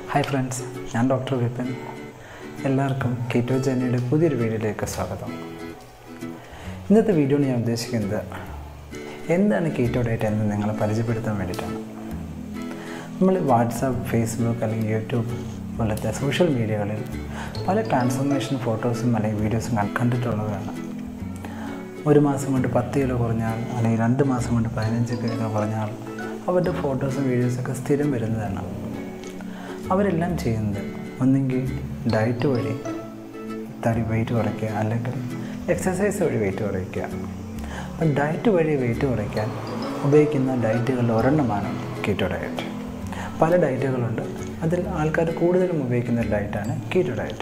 hi friends ഞാൻ doctor Vipin എല്ലാവർക്കും keto ജേർണിയുടെ പുതിയൊരു വീഡിയോയിലേക്ക് സ്വാഗതം ഇന്നത്തെ വീഡിയോയിൽ ഞാൻ ഉദ്ദേശിക്കുന്നത് എന്താണ് കീറ്റോ ഡയറ്റ് എന്ന് നിങ്ങളെ പരിചയപ്പെടുത്താൻ വേണ്ടിയിട്ടാണ് നമ്മൾ വാട്സാപ്പ് ഫേസ്ബുക്ക് അല്ലെങ്കിൽ യൂട്യൂബ് പോലത്തെ സോഷ്യൽ മീഡിയകളിൽ പല ട്രാൻസ്ഫോർമേഷൻ ഫോട്ടോസും അല്ലെങ്കിൽ വീഡിയോസും കണ്ടിട്ടുള്ളതാണ് ഒരു മാസം കൊണ്ട് പത്ത് കിലോ കുറഞ്ഞാൽ അല്ലെങ്കിൽ രണ്ട് മാസം കൊണ്ട് പതിനഞ്ച് കിലോ കുറഞ്ഞാൽ അവരുടെ ഫോട്ടോസും വീഡിയോസൊക്കെ സ്ഥിരം വരുന്നതാണ് അവരെല്ലാം ചെയ്യുന്നത് ഒന്നെങ്കിൽ ഡയറ്റ് വഴി തടി വെയിറ്റ് കുറയ്ക്കുക അല്ലെങ്കിൽ എക്സസൈസ് വഴി വെയിറ്റ് കുറയ്ക്കുക അപ്പം ഡയറ്റ് വഴി വെയിറ്റ് കുറയ്ക്കാൻ ഉപയോഗിക്കുന്ന ഡയറ്റുകളിൽ ഒരെണ്ണമാണ് കീറ്റോ ഡയറ്റ് പല ഡയറ്റുകളുണ്ട് അതിൽ ആൾക്കാർ കൂടുതലും ഉപയോഗിക്കുന്ന ഒരു ഡയറ്റാണ് കീറ്റോ ഡയറ്റ്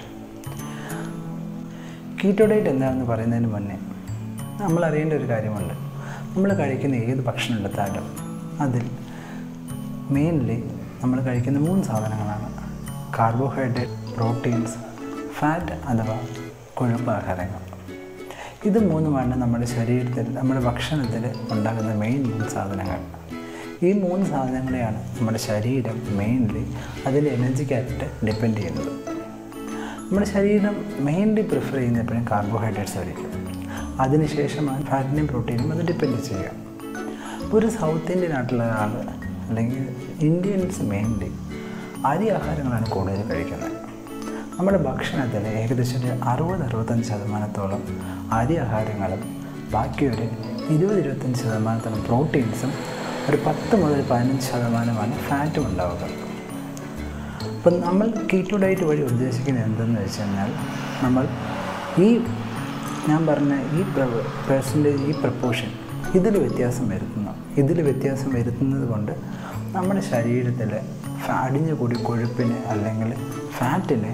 കീറ്റോ ഡയറ്റ് എന്താണെന്ന് പറയുന്നതിന് മുന്നേ നമ്മൾ അറിയേണ്ട ഒരു കാര്യമുണ്ട് നമ്മൾ കഴിക്കുന്ന ഏത് ഭക്ഷണം എടുത്താലും അതിൽ മെയിൻലി നമ്മൾ കഴിക്കുന്ന മൂന്ന് സാധനങ്ങളാണ് കാർബോഹൈഡ്രേറ്റ് പ്രോട്ടീൻസ് ഫാറ്റ് അഥവാ കൊഴുപ്പ് ആഹാരങ്ങൾ ഇത് മൂന്നുമാണ് നമ്മുടെ ശരീരത്തിൽ നമ്മുടെ ഭക്ഷണത്തിൽ ഉണ്ടാകുന്ന മെയിൻ മൂന്ന് സാധനങ്ങൾ ഈ മൂന്ന് സാധനങ്ങളെയാണ് നമ്മുടെ ശരീരം മെയിൻലി അതിൻ്റെ എനർജിക്കായിട്ട് ഡിപ്പെൻഡ് ചെയ്യുന്നത് നമ്മുടെ ശരീരം മെയിൻലി പ്രിഫർ ചെയ്യുന്ന എപ്പോഴും കാർബോഹൈഡ്രേറ്റ്സ് ആയിരിക്കും അതിനുശേഷമാണ് ഫാറ്റിനെയും പ്രോട്ടീനും അത് ഡിപ്പെൻഡ് ചെയ്യുക ഇപ്പോൾ ഒരു സൗത്ത് ഇന്ത്യൻ ആയിട്ടുള്ള ഒരാൾ അല്ലെങ്കിൽ ഇന്ത്യൻസ് മെയിൻലി അരി ആഹാരങ്ങളാണ് കൂടുതൽ കഴിക്കുന്നത് നമ്മുടെ ഭക്ഷണത്തിൽ ഏകദേശം ഒരു അറുപത് അറുപത്തഞ്ച് ശതമാനത്തോളം അരി ആഹാരങ്ങളും ബാക്കി ഒരു ഇരുപത് ഇരുപത്തഞ്ച് ശതമാനത്തോളം പ്രോട്ടീൻസും ഒരു പത്ത് മുതൽ പതിനഞ്ച് ശതമാനമാണ് ഫാറ്റും ഉണ്ടാവുക അപ്പം നമ്മൾ കീറ്റോ ഡയറ്റ് വഴി ഉദ്ദേശിക്കുന്നത് എന്തെന്ന് വെച്ച് കഴിഞ്ഞാൽ നമ്മൾ ഈ ഞാൻ പറഞ്ഞ ഈ പേഴ്സൻറ്റേജ് ഈ പ്രപ്പോർഷൻ ഇതിൽ വ്യത്യാസം വരുത്തുന്നു ഇതിൽ വ്യത്യാസം വരുത്തുന്നത് കൊണ്ട് നമ്മുടെ ശരീരത്തിൽ അടിഞ്ഞു കൂടി കൊഴുപ്പിന് അല്ലെങ്കിൽ ഫാറ്റിനെ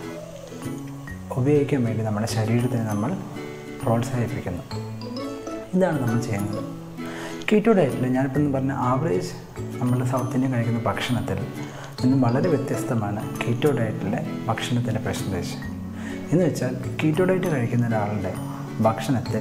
ഉപയോഗിക്കാൻ വേണ്ടി നമ്മുടെ ശരീരത്തിനെ നമ്മൾ പ്രോത്സാഹിപ്പിക്കുന്നു ഇതാണ് നമ്മൾ ചെയ്യുന്നത് കീറ്റോ ഡയറ്റിൽ ഞാനിപ്പം പറഞ്ഞ ആവറേജ് നമ്മൾ സൗത്ത് ഇന്ത്യൻ കഴിക്കുന്ന ഭക്ഷണത്തിൽ നിന്നും വളരെ വ്യത്യസ്തമാണ് കീറ്റോ ഡയറ്റിലെ ഭക്ഷണത്തിൻ്റെ പെർസെൻറ്റേജ് എന്ന് വെച്ചാൽ കീറ്റോ ഡയറ്റ് കഴിക്കുന്ന ഒരാളുടെ ഭക്ഷണത്തിൽ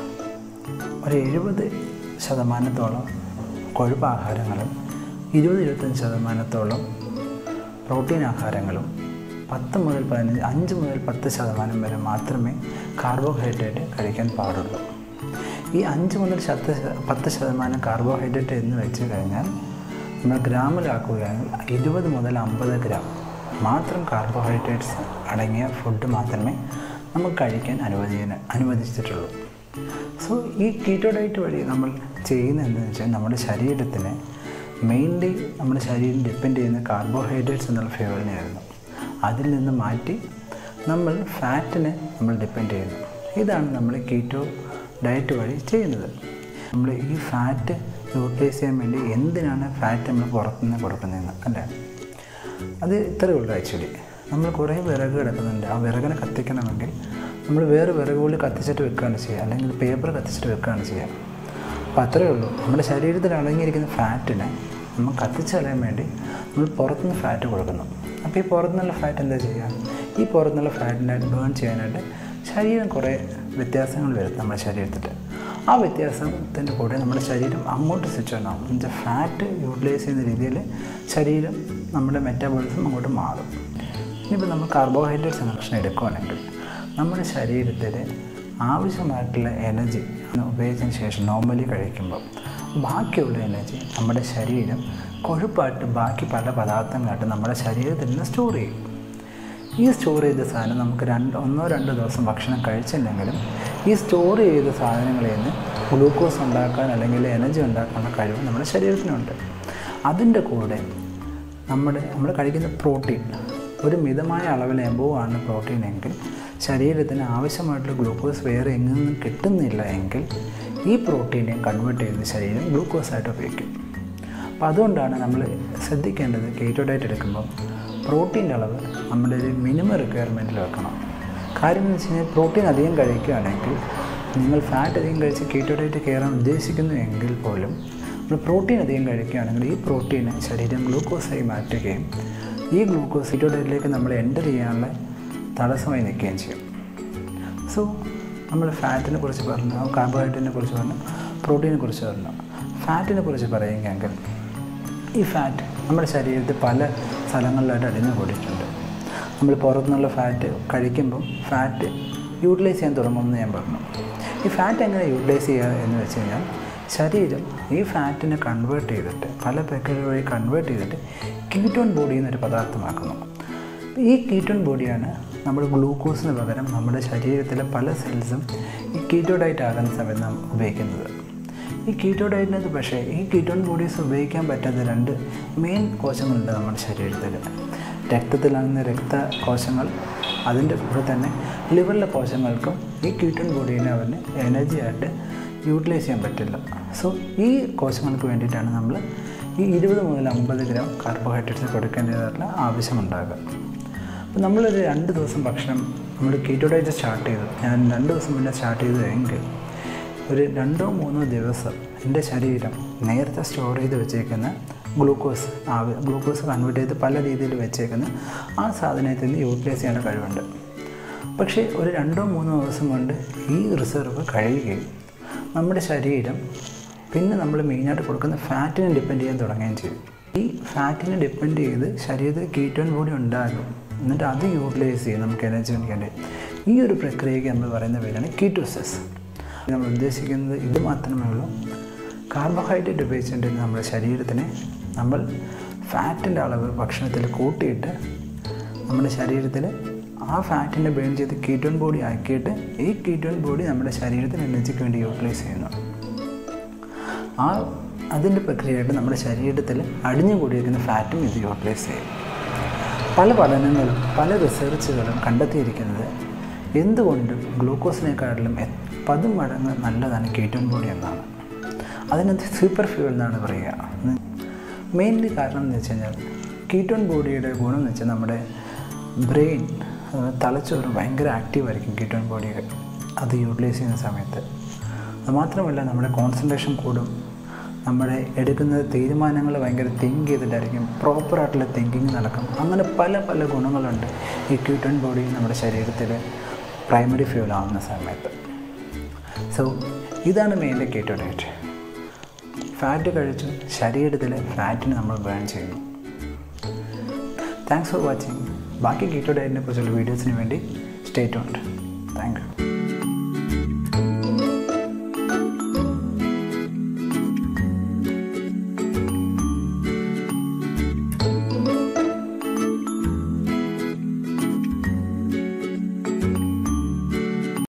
ഒരു എഴുപത് ശതമാനത്തോളം കൊഴുപ്പ് ആഹാരങ്ങളും ഇരുപത് ഇരുപത്തഞ്ച് ശതമാനത്തോളം പ്രോട്ടീൻ ആഹാരങ്ങളും പത്ത് മുതൽ പതിനഞ്ച് അഞ്ച് മുതൽ പത്ത് ശതമാനം വരെ മാത്രമേ കാർബോഹൈഡ്രേറ്റ് കഴിക്കാൻ പാടുള്ളൂ ഈ അഞ്ച് മുതൽ ശത്ത് പത്ത് ശതമാനം കാർബോഹൈഡ്രേറ്റ് എന്ന് വെച്ച് കഴിഞ്ഞാൽ നമ്മൾ ഗ്രാമിലാക്കുകയാണെങ്കിൽ ഇരുപത് മുതൽ അമ്പത് ഗ്രാം മാത്രം കാർബോഹൈഡ്രേറ്റ്സ് അടങ്ങിയ ഫുഡ് മാത്രമേ നമുക്ക് കഴിക്കാൻ അനുവദീ അനുവദിച്ചിട്ടുള്ളൂ സോ ഈ കീറ്റോ ഡയറ്റ് വഴി നമ്മൾ ചെയ്യുന്ന എന്താണെന്ന് വെച്ചാൽ നമ്മുടെ ശരീരത്തിന് മെയിൻലി നമ്മുടെ ശരീരം ഡിപ്പെൻഡ് ചെയ്യുന്ന കാർബോഹൈഡ്രേറ്റ്സ് എന്നുള്ള ഫ്യൂവലിനെയായിരുന്നു അതിൽ നിന്ന് മാറ്റി നമ്മൾ ഫാറ്റിനെ നമ്മൾ ഡിപ്പെൻഡ് ചെയ്യുന്നു ഇതാണ് നമ്മൾ കീറ്റോ ഡയറ്റ് വഴി ചെയ്യുന്നത് നമ്മൾ ഈ ഫാറ്റ് യൂട്ടിലൈസ് ചെയ്യാൻ വേണ്ടി എന്തിനാണ് ഫാറ്റ് നമ്മൾ പുറത്തുനിന്ന് കൊടുക്കുന്നതെന്ന് അല്ലേ അത് ഇത്രയേ ഉള്ളൂ ആക്ച്വലി നമ്മൾ കുറേ വിറക് കിടക്കുന്നുണ്ട് ആ വിറകിനെ കത്തിക്കണമെങ്കിൽ നമ്മൾ വേറെ വിറകുകളിൽ കത്തിച്ചിട്ട് വെക്കുകയാണ് ചെയ്യുക അല്ലെങ്കിൽ പേപ്പർ കത്തിച്ചിട്ട് വെക്കുകയാണ് ചെയ്യുക അപ്പോൾ അത്രയേ ഉള്ളൂ നമ്മുടെ ശരീരത്തിൽ അടങ്ങിയിരിക്കുന്ന ഫാറ്റിനെ നമ്മൾ കത്തിച്ച് കളയാൻ വേണ്ടി നമ്മൾ പുറത്തുനിന്ന് ഫാറ്റ് കൊടുക്കുന്നു അപ്പോൾ ഈ പുറത്തുനിന്നുള്ള ഫാറ്റ് എന്താ ചെയ്യുക ഈ പുറത്തുനിന്നുള്ള ഫാറ്റിനായിട്ട് ബേൺ ചെയ്യാനായിട്ട് ശരീരം കുറേ വ്യത്യാസങ്ങൾ വരും നമ്മുടെ ശരീരത്തിൽ ആ വ്യത്യാസത്തിൻ്റെ കൂടെ നമ്മുടെ ശരീരം അങ്ങോട്ട് സ്വിച്ച് ഓൺ ആവും എന്നുവെച്ചാൽ ഫാറ്റ് യൂട്ടിലൈസ് ചെയ്യുന്ന രീതിയിൽ ശരീരം നമ്മുടെ മെറ്റാബോളിസം അങ്ങോട്ട് മാറും ഇനിയിപ്പോൾ നമ്മൾ കാർബോഹൈഡ്രേറ്റ്സ് ഭക്ഷണം എടുക്കുകയാണെങ്കിൽ നമ്മുടെ ശരീരത്തിൽ ആവശ്യമായിട്ടുള്ള എനർജി ഉപയോഗിച്ചതിന് ശേഷം നോർമലി കഴിക്കുമ്പോൾ ബാക്കിയുള്ള എനർജി നമ്മുടെ ശരീരം കൊഴുപ്പായിട്ട് ബാക്കി പല പദാർത്ഥങ്ങളായിട്ട് നമ്മുടെ ശരീരത്തിൽ നിന്ന് സ്റ്റോർ ചെയ്യും ഈ സ്റ്റോർ ചെയ്ത സാധനം നമുക്ക് രണ്ട് ഒന്നോ രണ്ടോ ദിവസം ഭക്ഷണം കഴിച്ചില്ലെങ്കിലും ഈ സ്റ്റോർ ചെയ്ത സാധനങ്ങളിൽ നിന്ന് ഗ്ലൂക്കോസ് ഉണ്ടാക്കാൻ അല്ലെങ്കിൽ എനർജി ഉണ്ടാക്കാനുള്ള കഴിവ് നമ്മുടെ ശരീരത്തിനുണ്ട് അതിൻ്റെ കൂടെ നമ്മുടെ നമ്മൾ കഴിക്കുന്ന പ്രോട്ടീൻ ഒരു മിതമായ അളവിൽ എബോവ് ആണ് പ്രോട്ടീൻ എങ്കിൽ ശരീരത്തിന് ആവശ്യമായിട്ടുള്ള ഗ്ലൂക്കോസ് വേറെ എങ്ങും നിന്നും കിട്ടുന്നില്ല എങ്കിൽ ഈ പ്രോട്ടീനെ കൺവേർട്ട് ചെയ്ത് ശരീരം ഗ്ലൂക്കോസായിട്ട് ഉപയോഗിക്കും അപ്പോൾ അതുകൊണ്ടാണ് നമ്മൾ ശ്രദ്ധിക്കേണ്ടത് കീറ്റോ ഡയറ്റ് എടുക്കുമ്പോൾ പ്രോട്ടീൻ്റെ അളവ് നമ്മുടെ ഒരു മിനിമം റിക്വയർമെൻറ്റിൽ വെക്കണം കാര്യം എന്ന് വെച്ച് കഴിഞ്ഞാൽ പ്രോട്ടീൻ അധികം കഴിക്കുകയാണെങ്കിൽ നിങ്ങൾ ഫാറ്റ് അധികം കഴിച്ച് കീറ്റോ ഡയറ്റ് കയറാൻ ഉദ്ദേശിക്കുന്നു എങ്കിൽ പോലും നമ്മൾ പ്രോട്ടീൻ അധികം കഴിക്കുകയാണെങ്കിൽ ഈ പ്രോട്ടീനെ ശരീരം ഗ്ലൂക്കോസായി മാറ്റുകയും ഈ ഗ്ലൂക്കോസ് കീറ്റോ ഡയറ്റിലേക്ക് നമ്മൾ എൻ്റർ ചെയ്യാനുള്ള തടസ്സമായി നിൽക്കുകയും ചെയ്യും സോ നമ്മൾ ഫാറ്റിനെ കുറിച്ച് പറഞ്ഞു കാർബോഹൈഡ്രേറ്റിനെ കുറിച്ച് പറഞ്ഞു പ്രോട്ടീനെ കുറിച്ച് പറഞ്ഞു ഫാറ്റിനെ കുറിച്ച് പറയുകയെങ്കിൽ ഈ ഫാറ്റ് നമ്മുടെ ശരീരത്തിൽ പല സ്ഥലങ്ങളിലായിട്ട് അടിഞ്ഞു കൂടിയിട്ടുണ്ട് നമ്മൾ പുറത്തുനിന്നുള്ള ഫാറ്റ് കഴിക്കുമ്പോൾ ഫാറ്റ് യൂട്ടിലൈസ് ചെയ്യാൻ തുടങ്ങുമെന്ന് ഞാൻ പറഞ്ഞു ഈ ഫാറ്റ് എങ്ങനെ യൂട്ടിലൈസ് ചെയ്യുക എന്ന് വെച്ച് കഴിഞ്ഞാൽ ശരീരം ഈ ഫാറ്റിനെ കൺവേർട്ട് ചെയ്തിട്ട് പല പ്രക്രിയ വഴി കൺവേർട്ട് ചെയ്തിട്ട് കീറ്റോൺ ബോഡി എന്നൊരു പദാർത്ഥമാക്കുന്നു ഈ കീറ്റോൺ ബോഡിയാണ് നമ്മൾ ഗ്ലൂക്കോസിന് പകരം നമ്മുടെ ശരീരത്തിലെ പല സെൽസും ഈ കീറ്റോഡൈറ്റ് ആകുന്ന സമയത്ത് നാം ഉപയോഗിക്കുന്നത് ഈ കീറ്റോഡൈറ്റിനകത്ത് പക്ഷേ ഈ കീറ്റോൺ ബോഡീസ് ഉപയോഗിക്കാൻ പറ്റാത്ത രണ്ട് മെയിൻ കോശങ്ങളുണ്ട് നമ്മുടെ ശരീരത്തിൽ രക്തത്തിലാകുന്ന രക്തകോശങ്ങൾ അതിൻ്റെ കൂടെ തന്നെ ലിവറിലെ കോശങ്ങൾക്കും ഈ കീറ്റോൺ ബോഡീനെ അവന് എനർജി ആയിട്ട് യൂട്ടിലൈസ് ചെയ്യാൻ പറ്റില്ല സോ ഈ കോശങ്ങൾക്ക് വേണ്ടിയിട്ടാണ് നമ്മൾ ഈ ഇരുപത് മുതൽ അമ്പത് ഗ്രാം കാർബോഹൈഡ്രേറ്റ്സ് കൊടുക്കേണ്ടതായിട്ടുള്ള ആവശ്യമുണ്ടാകുക അപ്പോൾ നമ്മളൊരു രണ്ട് ദിവസം ഭക്ഷണം നമ്മൾ കീറ്റോ ഡയറ്റ് സ്റ്റാർട്ട് ചെയ്തു ഞാൻ രണ്ട് ദിവസം മുന്നേ സ്റ്റാർട്ട് ചെയ്തു എങ്കിൽ ഒരു രണ്ടോ മൂന്നോ ദിവസം എൻ്റെ ശരീരം നേരത്തെ സ്റ്റോർ ചെയ്ത് വെച്ചേക്കുന്ന ഗ്ലൂക്കോസ് ആവി ഗ്ലൂക്കോസ് കൺവേർട്ട് ചെയ്ത് പല രീതിയിൽ വെച്ചേക്കുന്ന ആ സാധനത്തിൽ നിന്ന് യൂട്ടിലൈസ് ചെയ്യേണ്ട കഴിവുണ്ട് പക്ഷേ ഒരു രണ്ടോ മൂന്നോ ദിവസം കൊണ്ട് ഈ റിസർവ് കഴിയുകയും നമ്മുടെ ശരീരം പിന്നെ നമ്മൾ മെയിനായിട്ട് കൊടുക്കുന്ന ഫാറ്റിനെ ഡിപ്പെൻഡ് ചെയ്യാൻ തുടങ്ങുകയും ചെയ്യും ഈ ഫാറ്റിനെ ഡിപ്പെൻഡ് ചെയ്ത് ശരീരത്തിൽ കീറ്റോൺ ബോഡി ഉണ്ടാകും എന്നിട്ട് അത് യൂട്ടിലൈസ് ചെയ്യും നമുക്ക് എനർജി മേടിക്കേണ്ടത് ഈ ഒരു പ്രക്രിയയ്ക്ക് നമ്മൾ പറയുന്ന പേരാണ് കീറ്റോസിസ് നമ്മൾ ഉദ്ദേശിക്കുന്നത് ഇത് മാത്രമേ ഉള്ളൂ കാർബോഹൈഡ്രേറ്റ് ഉപയോഗിച്ചിട്ട് നമ്മുടെ ശരീരത്തിനെ നമ്മൾ ഫാറ്റിൻ്റെ അളവ് ഭക്ഷണത്തിൽ കൂട്ടിയിട്ട് നമ്മുടെ ശരീരത്തിൽ ആ ഫാറ്റിനെ ബേൺ ചെയ്ത് കീറ്റോൺ ബോഡി ആക്കിയിട്ട് ഈ കീറ്റോൺ ബോഡി നമ്മുടെ ശരീരത്തിന് എനർജിക്ക് വേണ്ടി യൂട്ടിലൈസ് ചെയ്യുന്നു ആ അതിൻ്റെ പ്രക്രിയയായിട്ട് നമ്മുടെ ശരീരത്തിൽ അടിഞ്ഞു കൂടിയിരിക്കുന്ന ഫാറ്റും ഇത് യൂട്ടിലൈസ് ചെയ്യും പല പഠനങ്ങളും പല റിസർച്ചുകളും കണ്ടെത്തിയിരിക്കുന്നത് എന്തുകൊണ്ടും ഗ്ലൂക്കോസിനെക്കാട്ടിലും എ- പത് മടങ്ങ് നല്ലതാണ് കീറ്റോൺ ബോഡി എന്നാണ് അതിനകത്ത് സൂപ്പർ ഫ്യൂൽ എന്നാണ് പറയുക മെയിൻലി കാരണം എന്ന് വെച്ച് കഴിഞ്ഞാൽ കീറ്റോൺ ബോഡിയുടെ ഗുണം എന്ന് വെച്ചാൽ നമ്മുടെ ബ്രെയിൻ തലച്ചോറ് ഭയങ്കര ആക്റ്റീവായിരിക്കും കീറ്റോൺ ബോഡിയൊക്കെ അത് യൂട്ടിലൈസ് ചെയ്യുന്ന സമയത്ത് അതുമാത്രമല്ല നമ്മുടെ കോൺസെൻട്രേഷൻ കൂടും നമ്മുടെ എടുക്കുന്ന തീരുമാനങ്ങൾ ഭയങ്കര തിങ്ക് ചെയ്തിട്ടായിരിക്കും പ്രോപ്പറായിട്ടുള്ള തിങ്കിങ് നടക്കും അങ്ങനെ പല പല ഗുണങ്ങളുണ്ട് ഈ ക്യൂട്ടൺ ബോഡി നമ്മുടെ ശരീരത്തിൽ പ്രൈമറി ഫ്യൂൽ ആവുന്ന സമയത്ത് സോ ഇതാണ് മെയിൻലി കീറ്റോ ഡയറ്റ് ഫാറ്റ് കഴിച്ച് ശരീരത്തിലെ ഫാറ്റിനെ നമ്മൾ ബേൺ ചെയ്യുന്നു താങ്ക്സ് ഫോർ വാച്ചിങ് ബാക്കി കീറ്റോ ഡയറ്റിനെ കുറിച്ചുള്ള വീഡിയോസിന് വേണ്ടി സ്റ്റേറ്റ് ഉണ്ട് താങ്ക് യു